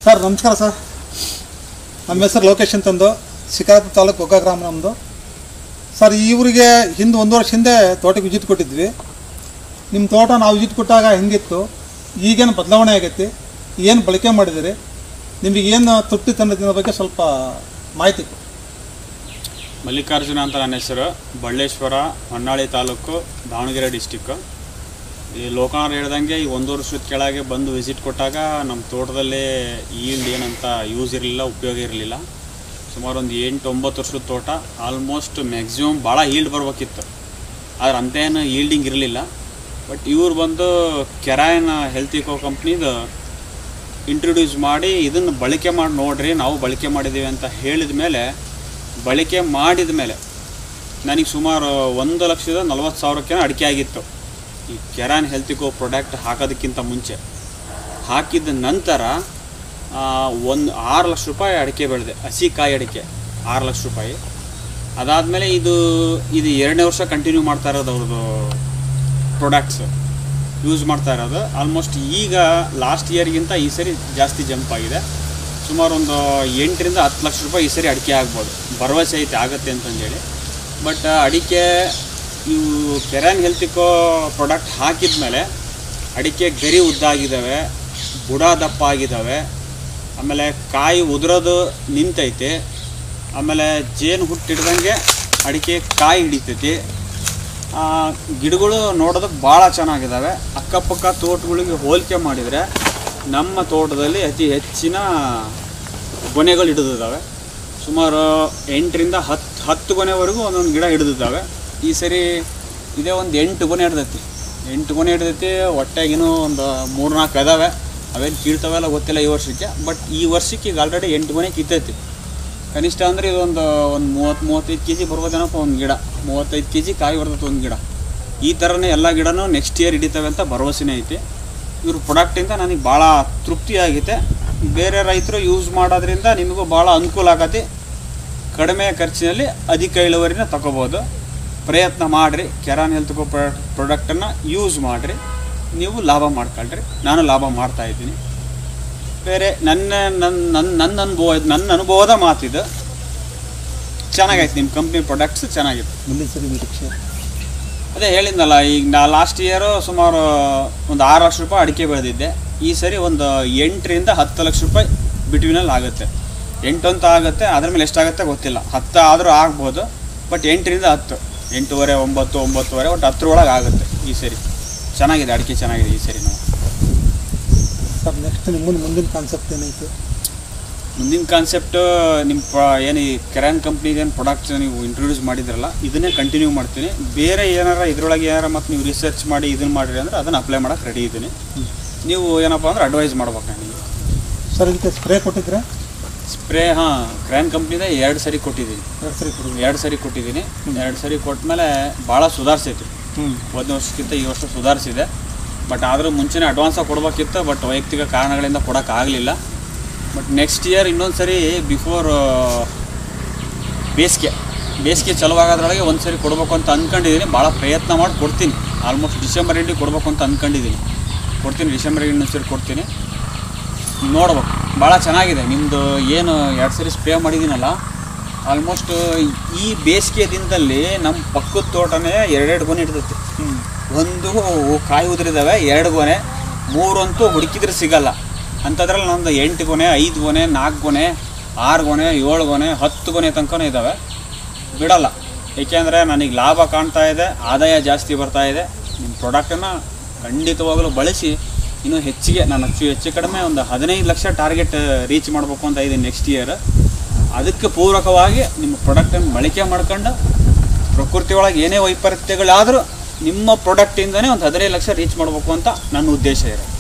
Sir ನಮಸ್ಕಾರ sir ನಮ್ಮ ಹೆಸರು ಲೋಕೇಶ್ ಅಂತಂದು ಶಿಕಾರಪುರ ತಾಲೂಕು ಒಗ್ಗ ಗ್ರಾಮ ನಮ್ಮದು ಸರ್ ಈ ಊರಿಗೆ ಹಿಂದೆ ಒಂದು ವರ್ಷ ಹಿಂದೆ ತೋಟಕ್ಕೆ ವಿಸಿಟ್ ಕೊಟ್ಟಿದ್ವಿ ನಿಮ್ಮ ತೋಟ ನಾವು ವಿಸಿಟ್ ಕೊಟ್ಟಾಗ ಹೆಂಗಿತ್ತು ಈಗೇನು ಬದಲಾವಣೆ ಆಗೈತಿ ಏನು ಬಳಕೆ ಮಾಡಿದಿರಿ ನಿಮಗೆ ಏನು ತೃಪ್ತಿ ತಂದಿದ್ದ ಬಗ್ಗೆ ಸ್ವಲ್ಪ ಮಾಹಿತಿ ಕೊಡಿ. ಮಲ್ಲಿಕಾರ್ಜುನ ಅಂತ ನನ್ನ ಹೆಸರು ಬಳ್ಳೇಶ್ವರ ಹೊನ್ನಾಳಿ ತಾಲೂಕು ದಾವಣಗೆರೆ ಡಿಸ್ಟಿಕ್ಕು ಈ ಲೋಕಾಣರು ಹೇಳ್ದಂಗೆ ಈ ಒಂದು ವರ್ಷದ ಕೆಳಗೆ ಬಂದು ವಿಸಿಟ್ ಕೊಟ್ಟಾಗ ನಮ್ಮ ತೋಟದಲ್ಲಿ ಈಲ್ಡ್ ಏನಂತ ಯೂಸ್ ಇರಲಿಲ್ಲ ಉಪಯೋಗ ಇರಲಿಲ್ಲ ಸುಮಾರು ಒಂದು ಎಂಟು ಒಂಬತ್ತು ವರ್ಷದ ತೋಟ ಆಲ್ಮೋಸ್ಟ್ ಮ್ಯಾಕ್ಸಿಮಮ್ ಭಾಳ ಈಲ್ಡ್ ಬರ್ಬೇಕಿತ್ತು ಆದ್ರೆ ಅಂತೇನು ಈಲ್ಡಿಂಗ್ ಇರಲಿಲ್ಲ ಬಟ್ ಇವ್ರು ಬಂದು ಕೆರಾಯನ್ ಹೆಲ್ತ್ ಇಕೋ ಕಂಪ್ನಿದು ಇಂಟ್ರೊಡ್ಯೂಸ್ ಮಾಡಿ ಇದನ್ನು ಬಳಕೆ ಮಾಡಿ ನೋಡ್ರಿ ನಾವು ಬಳಕೆ ಮಾಡಿದ್ದೀವಿ ಅಂತ ಹೇಳಿದ ಮೇಲೆ ಬಳಕೆ ಮಾಡಿದ ಮೇಲೆ ನನಗೆ ಸುಮಾರು ಒಂದು ಲಕ್ಷದ ನಲ್ವತ್ತು ಸಾವಿರಕ್ಕೆ ಅಡಿಕೆ ಆಗಿತ್ತು ಈ ಕೆರಾನ್ ಹೆಲ್ತಿಕೋ ಪ್ರಾಡಕ್ಟ್ ಹಾಕೋದಕ್ಕಿಂತ ಮುಂಚೆ ಹಾಕಿದ ನಂತರ ಒಂದು ಆರು ಲಕ್ಷ ರೂಪಾಯಿ ಅಡಿಕೆ ಬೆಳೆದೆ ಹಸಿ ಕಾಯಿ ಅಡಿಕೆ ಆರು ಲಕ್ಷ ರೂಪಾಯಿ ಅದಾದಮೇಲೆ ಇದು ಇದು ಎರಡನೇ ವರ್ಷ ಕಂಟಿನ್ಯೂ ಮಾಡ್ತಾ ಇರೋದು ಅವ್ರದ್ದು ಪ್ರಾಡಕ್ಟ್ಸ್ ಯೂಸ್ ಮಾಡ್ತಾ ಇರೋದು ಆಲ್ಮೋಸ್ಟ್ ಈಗ ಲಾಸ್ಟ್ ಇಯರ್ಗಿಂತ ಈ ಸರಿ ಜಾಸ್ತಿ ಜಂಪ್ ಆಗಿದೆ ಸುಮಾರು ಒಂದು ಎಂಟರಿಂದ ಹತ್ತು ಲಕ್ಷ ರೂಪಾಯಿ ಈ ಸರಿ ಅಡಿಕೆ ಆಗ್ಬೋದು ಭರವಸೆ ಐತೆ ಆಗುತ್ತೆ ಅಂತಂದೇಳಿ ಬಟ್ ಅಡಿಕೆ ಇವು ಕೆರಾನ್ ಹೆಲ್ತಿಕೋ ಪ್ರಾಡಕ್ಟ್ ಹಾಕಿದ ಮೇಲೆ ಅಡಿಕೆ ಗರಿ ಉದ್ದಾಗಿದ್ದಾವೆ ಬುಡ ದಪ್ಪ ಆಗಿದ್ದಾವೆ ಆಮೇಲೆ ಕಾಯಿ ಉದುರೋದು ನಿಂತೈತೆ ಆಮೇಲೆ ಜೇನು ಹುಟ್ಟಿಡ್ದಂಗೆ ಅಡಿಕೆ ಕಾಯಿ ಹಿಡಿತೈತಿ ಆ, ಗಿಡಗಳು ನೋಡೋದಕ್ಕೆ ಭಾಳ ಚೆನ್ನಾಗಿದ್ದಾವೆ ಅಕ್ಕಪಕ್ಕ ತೋಟಗಳಿಗೆ ಹೋಲಿಕೆ ಮಾಡಿದರೆ ನಮ್ಮ ತೋಟದಲ್ಲಿ ಅತಿ ಹೆಚ್ಚಿನ ಗೊನೆಗಳು ಹಿಡಿದಿದ್ದಾವೆ ಸುಮಾರು ಎಂಟರಿಂದ ಹತ್ತು ಹತ್ತು ಗೊನೆವರೆಗೂ ಒಂದೊಂದು ಗಿಡ ಹಿಡಿದಿದ್ದಾವೆ ಈ ಸರಿ ಇದೇ ಒಂದು ಎಂಟು ಗೊನೆ ಹಿಡ್ದೈತಿ ಎಂಟು ಗೊನೆ ಹಿಡ್ದೈತಿ ಹೊಟ್ಟೆಗಿನೂ ಒಂದು ಮೂರು ನಾಲ್ಕು ಅದಾವೆ ಅವೇನು ಕೀಳ್ತಾವೆಲ್ಲ ಗೊತ್ತಿಲ್ಲ ಈ ವರ್ಷಕ್ಕೆ ಬಟ್ ಈ ವರ್ಷಕ್ಕೆ ಈಗ ಆಲ್ರೆಡಿ ಎಂಟು ಗೊನೆ ಕಿತ್ತೈತಿ ಕನಿಷ್ಠ ಅಂದರೆ ಇದೊಂದು ಒಂದು ಮೂವತ್ತು ಮೂವತ್ತೈದು ಕೆ ಜಿ ಬರ್ಬೋದೇನಪ್ಪ ಒಂದು ಗಿಡ ಮೂವತ್ತೈದು ಕೆ ಜಿ ಕಾಯಿ ಬರ್ತೈತೆ ಒಂದು ಗಿಡ ಈ ಥರನೇ ಎಲ್ಲ ಗಿಡನೂ ನೆಕ್ಸ್ಟ್ ಇಯರ್ ಹಿಡಿತವೆ ಅಂತ ಭರವಸೆನೇ ಐತಿ ಇವ್ರ ಪ್ರಾಡಕ್ಟಿಂದ ನನಗೆ ಭಾಳ ತೃಪ್ತಿ ಆಗೈತೆ ಬೇರೆ ರೈತರು ಯೂಸ್ ಮಾಡೋದ್ರಿಂದ ನಿಮಗೂ ಭಾಳ ಅನುಕೂಲ ಆಗತ್ತೆ ಕಡಿಮೆ ಖರ್ಚಿನಲ್ಲಿ ಅಧಿಕ ಇಳುವರಿನ ತಗೋಬೋದು ಪ್ರಯತ್ನ ಮಾಡಿರಿ ಕೆರಾನ್ ಹೆಲ್ತ್ ಪ್ರಾಡಕ್ಟನ್ನು ಯೂಸ್ ಮಾಡಿರಿ ನೀವು ಲಾಭ ಮಾಡ್ಕೊಳ್ರಿ ನಾನು ಲಾಭ ಮಾಡ್ತಾ ಇದ್ದೀನಿ ಬೇರೆ ನನ್ನ ನನ್ನ ನನ್ನ ನನ್ನ ಅನುಭವ ನನ್ನ ಅನುಭವದ ಮಾತಿದು ಚೆನ್ನಾಗೈತೆ ನಿಮ್ಮ ಕಂಪ್ನಿ ಪ್ರಾಡಕ್ಟ್ಸ್ ಚೆನ್ನಾಗಿದೆ ಮುಂದಿನ ಸರಿ ನಿರೀಕ್ಷೆ ಅದೇ ಹೇಳಿದ್ನಲ್ಲ ಈಗ ನಾ ಲಾಸ್ಟ್ ಇಯರು ಸುಮಾರು ಒಂದು ಆರು ಲಕ್ಷ ರೂಪಾಯಿ ಅಡಿಕೆ ಬೆಳೆದಿದ್ದೆ ಈ ಸರಿ ಒಂದು ಎಂಟರಿಂದ ಹತ್ತು ಲಕ್ಷ ರೂಪಾಯಿ ಬಿಟ್ವೀನಲ್ಲಿ ಆಗುತ್ತೆ ಎಂಟು ಅಂತ ಆಗುತ್ತೆ ಅದ್ರ ಮೇಲೆ ಎಷ್ಟಾಗುತ್ತೆ ಗೊತ್ತಿಲ್ಲ ಹತ್ತು ಆದರೂ ಆಗ್ಬೋದು ಬಟ್ ಎಂಟರಿಂದ ಹತ್ತು ಎಂಟೂವರೆ ಒಂಬತ್ತು ಒಂಬತ್ತುವರೆ ಒಟ್ಟು ಹತ್ತರೊಳಗೆ ಆಗುತ್ತೆ ಈ ಸರಿ ಚೆನ್ನಾಗಿದೆ ಅಡಿಕೆ ಚೆನ್ನಾಗಿದೆ ಈ ಸರಿ ನಾವು ಸರ್ ನೆಕ್ಸ್ಟ್ ನಿಮ್ಮ ಮುಂದೆ ಮುಂದಿನ ಕಾನ್ಸೆಪ್ಟ್ ಏನೈತೆ ಮುಂದಿನ ಕಾನ್ಸೆಪ್ಟ್ ನಿಮ್ಮ ಪ ಏನು ಈ ಕೆರಾನ್ ಕಂಪ್ನಿದು ಏನು ಪ್ರಾಡಕ್ಟ್ಸ್ ನೀವು ಇಂಟ್ರೊಡ್ಯೂಸ್ ಮಾಡಿದ್ರಲ್ಲ ಇದನ್ನೇ ಕಂಟಿನ್ಯೂ ಮಾಡ್ತೀನಿ ಬೇರೆ ಏನಾರ ಇದ್ರೊಳಗೆ ಏನಾರ ಮತ್ತು ನೀವು ರಿಸರ್ಚ್ ಮಾಡಿ ಇದನ್ನು ಮಾಡಿರಿ ಅಂದರೆ ಅದನ್ನು ಅಪ್ಲೈ ಮಾಡೋಕೆ ರೆಡಿ ಇದ್ದೀನಿ ನೀವು ಏನಪ್ಪ ಅಂದ್ರೆ ಅಡ್ವೈಸ್ ಮಾಡ್ಬೇಕು ನನಗೆ ಸರ್ ಇದಕ್ಕೆ ಸ್ಪ್ರೇ ಕೊಟ್ಟಿದ್ರೆ ಸ್ಪ್ರೇ ಹಾಂ ಕ್ರ್ಯಾನ್ ಕಂಪ್ನಿದೆ ಎರಡು ಸರಿ ಕೊಟ್ಟಿದ್ದೀನಿ ಎರಡು ಸರಿ ಕೊಡಿ ಎರಡು ಸರಿ ಕೊಟ್ಟಿದ್ದೀನಿ ಎರಡು ಸರಿ ಕೊಟ್ಮೇಲೆ ಭಾಳ ಸುಧಾರಿಸೈತಿ ಹ್ಞೂ ಹೋದನೇ ವರ್ಷಕ್ಕಿಂತ ಈ ವರ್ಷ ಸುಧಾರಿಸಿದೆ ಬಟ್ ಆದರೂ ಮುಂಚೆನೇ ಅಡ್ವಾನ್ಸಾಗಿ ಕೊಡ್ಬೇಕಿತ್ತು ಬಟ್ ವೈಯಕ್ತಿಕ ಕಾರಣಗಳಿಂದ ಕೊಡೋಕ್ಕಾಗಲಿಲ್ಲ ಬಟ್ ನೆಕ್ಸ್ಟ್ ಇಯರ್ ಇನ್ನೊಂದು ಸರಿ ಬಿಫೋರ್ ಬೇಸಿಗೆ ಬೇಸಿಗೆ ಚಲುವಾಗೋದ್ರೊಳಗೆ ಒಂದು ಸರಿ ಕೊಡಬೇಕು ಅಂತ ಅಂದ್ಕೊಂಡಿದ್ದೀನಿ ಭಾಳ ಪ್ರಯತ್ನ ಮಾಡಿ ಕೊಡ್ತೀನಿ ಆಲ್ಮೋಸ್ಟ್ ಡಿಸೆಂಬರ್ ಎಂಡಿಗೆ ಕೊಡಬೇಕು ಅಂತ ಅಂದ್ಕೊಂಡಿದ್ದೀನಿ ಕೊಡ್ತೀನಿ ಡಿಸೆಂಬರ್ ಇನ್ನೊಂದು ಸರಿ ಕೊಡ್ತೀನಿ ನೋಡ್ಬೇಕು ಭಾಳ ಚೆನ್ನಾಗಿದೆ ನಿಮ್ಮದು ಏನು ಎರಡು ಸರಿ ಸ್ಪ್ರೇ ಮಾಡಿದ್ದೀನಲ್ಲ ಆಲ್ಮೋಸ್ಟ್ ಈ ಬೇಸಿಗೆ ದಿನದಲ್ಲಿ ನಮ್ಮ ಪಕ್ಕದ ತೋಟನೇ ಎರಡೆರಡು ಗೊನೆ ಹಿಡ್ದೈತಿ ಹ್ಞೂ ಒಂದು ಕಾಯಿ ಉದುರಿದಾವೆ ಎರಡು ಗೊನೆ ಮೂರಂತೂ ಹುಡುಕಿದ್ರೆ ಸಿಗಲ್ಲ ಅಂಥದ್ರಲ್ಲಿ ನಮ್ಮದು ಎಂಟು ಗೊನೆ ಐದು ಗೊನೆ ನಾಲ್ಕು ಗೊನೆ ಆರು ಗೊನೆ ಏಳು ಗೊನೆ ಹತ್ತು ಗೊನೆ ತನಕನೂ ಇದ್ದಾವೆ ಬಿಡಲ್ಲ ಏಕೆಂದರೆ ನನಗೆ ಲಾಭ ಕಾಣ್ತಾ ಇದೆ ಆದಾಯ ಜಾಸ್ತಿ ಬರ್ತಾ ಇದೆ ನಿಮ್ಮ ಪ್ರಾಡಕ್ಟನ್ನು ಖಂಡಿತವಾಗಲೂ ಬಳಸಿ ಇನ್ನೂ ಹೆಚ್ಚಿಗೆ ನಾನು ಹೆಚ್ಚು ಹೆಚ್ಚು ಕಡಿಮೆ ಒಂದು ಹದಿನೈದು ಲಕ್ಷ ಟಾರ್ಗೆಟ್ ರೀಚ್ ಮಾಡಬೇಕು ಅಂತ ಇದ್ದೀನಿ ನೆಕ್ಸ್ಟ್ ಇಯರ್ ಅದಕ್ಕೆ ಪೂರಕವಾಗಿ ನಿಮ್ಮ ಪ್ರಾಡಕ್ಟನ್ನು ಬಳಕೆ ಮಾಡ್ಕೊಂಡು ಪ್ರಕೃತಿ ಒಳಗೆ ಏನೇ ವೈಪರೀತ್ಯಗಳಾದರೂ ನಿಮ್ಮ ಪ್ರಾಡಕ್ಟಿಂದನೇ ಒಂದು ಹದಿನೈದು ಲಕ್ಷ ರೀಚ್ ಮಾಡಬೇಕು ಅಂತ ನನ್ನ ಉದ್ದೇಶ ಇದೆ